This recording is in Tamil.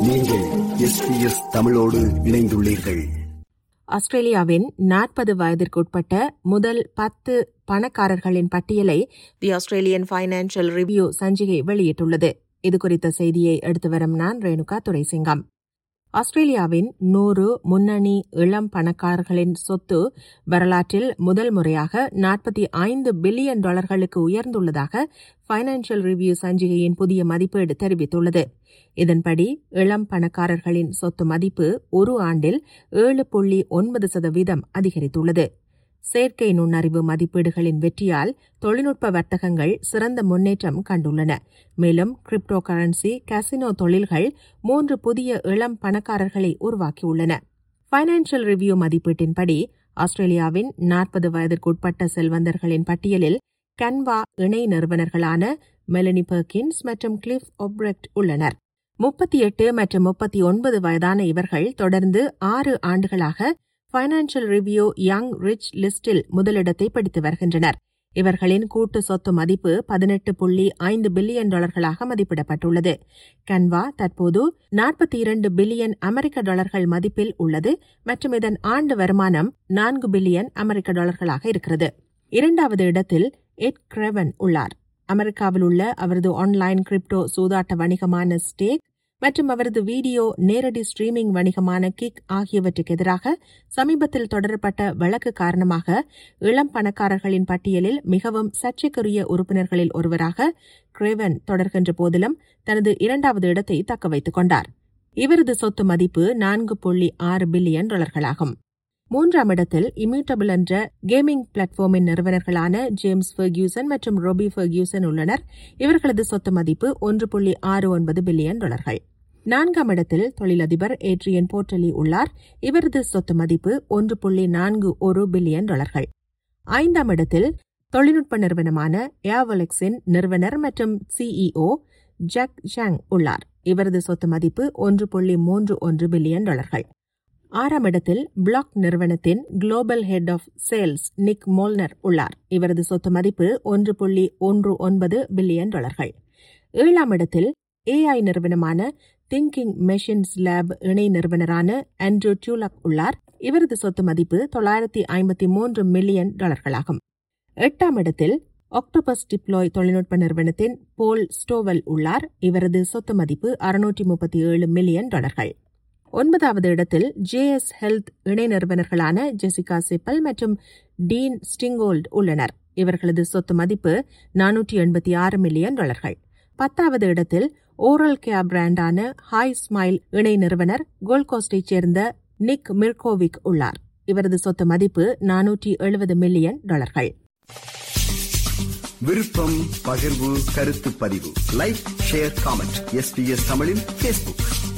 நீங்கள் எஸ்பிஎஸ் தமிழோடு இணைந்துள்ளீர்கள் ஆஸ்திரேலியாவின் நாற்பது வயதிற்குட்பட்ட முதல் பத்து பணக்காரர்களின் பட்டியலை தி ஆஸ்திரேலியன் ஃபைனான்சியல் ரிவ்யூ சஞ்சிகை வெளியிட்டுள்ளது இதுகுறித்த செய்தியை எடுத்து வரும் நான் ரேணுகா துரைசிங்கம் ஆஸ்திரேலியாவின் நூறு முன்னணி இளம் பணக்காரர்களின் சொத்து வரலாற்றில் முதல் முறையாக நாற்பத்தி ஐந்து பில்லியன் டாலர்களுக்கு உயர்ந்துள்ளதாக ஃபைனான்சியல் ரிவ்யூ சஞ்சிகையின் புதிய மதிப்பீடு தெரிவித்துள்ளது இதன்படி இளம் பணக்காரர்களின் சொத்து மதிப்பு ஒரு ஆண்டில் ஏழு புள்ளி ஒன்பது சதவீதம் அதிகரித்துள்ளது செயற்கை நுண்ணறிவு மதிப்பீடுகளின் வெற்றியால் தொழில்நுட்ப வர்த்தகங்கள் சிறந்த முன்னேற்றம் கண்டுள்ளன மேலும் கிரிப்டோ கரன்சி கசினோ தொழில்கள் மூன்று புதிய இளம் பணக்காரர்களை உருவாக்கியுள்ளன ஃபைனான்சியல் ரிவ்யூ மதிப்பீட்டின்படி ஆஸ்திரேலியாவின் நாற்பது வயதிற்குட்பட்ட செல்வந்தர்களின் பட்டியலில் கன்வா இணை நிறுவனர்களான மெலனி பெர்கின்ஸ் மற்றும் கிளிஃப் ஒப்ரெக்ட் உள்ளனர் முப்பத்தி எட்டு மற்றும் முப்பத்தி ஒன்பது வயதான இவர்கள் தொடர்ந்து ஆறு ஆண்டுகளாக ஃபைனான்சியல் ரிவ்யூ யங் ரிச் லிஸ்டில் முதலிடத்தை பிடித்து வருகின்றனர் இவர்களின் கூட்டு சொத்து மதிப்பு பதினெட்டு புள்ளி ஐந்து பில்லியன் டாலர்களாக மதிப்பிடப்பட்டுள்ளது கன்வா தற்போது நாற்பத்தி இரண்டு பில்லியன் அமெரிக்க டாலர்கள் மதிப்பில் உள்ளது மற்றும் இதன் ஆண்டு வருமானம் நான்கு பில்லியன் அமெரிக்க டாலர்களாக இருக்கிறது இரண்டாவது இடத்தில் எட் கிரெவன் உள்ளார் அமெரிக்காவில் உள்ள அவரது ஆன்லைன் கிரிப்டோ சூதாட்ட வணிகமான ஸ்டேக் மற்றும் அவரது வீடியோ நேரடி ஸ்ட்ரீமிங் வணிகமான கிக் ஆகியவற்றுக்கு எதிராக சமீபத்தில் தொடரப்பட்ட வழக்கு காரணமாக இளம் பணக்காரர்களின் பட்டியலில் மிகவும் சர்ச்சைக்குரிய உறுப்பினர்களில் ஒருவராக கிரேவன் தொடர்கின்ற போதிலும் தனது இரண்டாவது இடத்தை தக்க வைத்துக் கொண்டார் இவரது சொத்து மதிப்பு நான்கு புள்ளி ஆறு பில்லியன் டாலர்களாகும் மூன்றாம் இடத்தில் இம்யூட்டபிள் என்ற கேமிங் பிளாட்ஃபார்மின் நிறுவனர்களான ஜேம்ஸ் ஃபெர்கியூசன் மற்றும் ரொபி ஃபெர்கியூசன் உள்ளனர் இவர்களது சொத்து மதிப்பு ஒன்று புள்ளி ஆறு ஒன்பது பில்லியன் டாலர்கள் நான்காம் இடத்தில் தொழிலதிபர் ஏட்ரியன் போர்ட்டலி உள்ளார் இவரது சொத்து மதிப்பு ஒன்று புள்ளி நான்கு ஒரு பில்லியன் டாலர்கள் ஐந்தாம் இடத்தில் தொழில்நுட்ப நிறுவனமான ஏவலெக்ஸின் நிறுவனர் மற்றும் சிஇஓ ஜக் ஷாங் உள்ளார் இவரது சொத்து மதிப்பு ஒன்று புள்ளி மூன்று ஒன்று பில்லியன் டாலர்கள் ஆறாம் இடத்தில் பிளாக் நிறுவனத்தின் global head of sales Nick Molnar உள்ளார் இவரது சொத்து மதிப்பு ஒன்று புள்ளி ஒன்று ஒன்பது பில்லியன் டாலர்கள் ஏழாம் இடத்தில் ஏஐ நிறுவனமான திங்கிங் மெஷின்ஸ் லேப் இணை நிறுவனரான ஆண்ட்ரூ டியூலக் உள்ளார் இவரது சொத்து மதிப்பு தொள்ளாயிரத்தி ஐம்பத்தி மூன்று மில்லியன் டாலர்களாகும் எட்டாம் இடத்தில் ஆக்டோபஸ் டிப்ளாய் தொழில்நுட்ப நிறுவனத்தின் போல் ஸ்டோவல் உள்ளார் இவரது சொத்து மதிப்பு அறுநூற்றி முப்பத்தி ஏழு மில்லியன் டாலர்கள் ஒன்பதாவது இடத்தில் ஜேஎஸ் ஹெல்த் இணை நிறுவனர்களான ஜெசிகா சிப்பல் மற்றும் டீன் ஸ்டிங்கோல்ட் உள்ளனர் இவர்களது சொத்து மதிப்பு நானூற்றி எண்பத்தி ஆறு மில்லியன் டாலர்கள் பத்தாவது இடத்தில் ஓரல் கேர் பிராண்டான ஹாய் ஸ்மைல் இணை நிறுவனர் கோல்கோஸ்டைச் சேர்ந்த நிக் மிர்கோவிக் உள்ளார் இவரது சொத்து மதிப்பு நானூற்றி எழுபது மில்லியன் டாலர்கள் விருப்பம் பகிர்வு கருத்து பதிவு லைக் ஷேர் காமெண்ட் எஸ்பிஎஸ் தமிழின் பேஸ்புக்